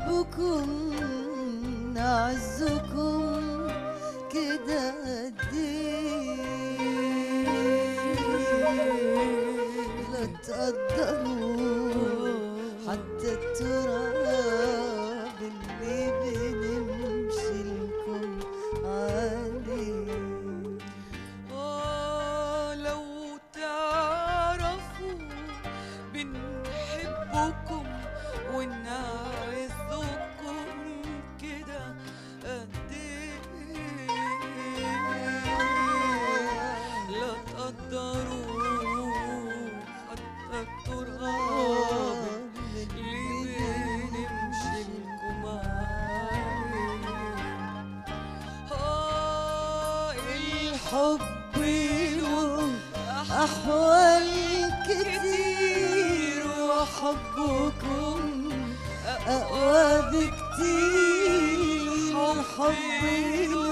بنحبكم نعزكم كده قد إيه لا تقدروا حتى التراب اللي بنمشي لكم عليه آه لو تعرفوا بنحبكم ونعزكم كده قد إيه لا تقدروا حتى التراب اللي بنمشي لكم عليه آه الحب له أحوال كتير وحبكم أقوى بكتير الحب له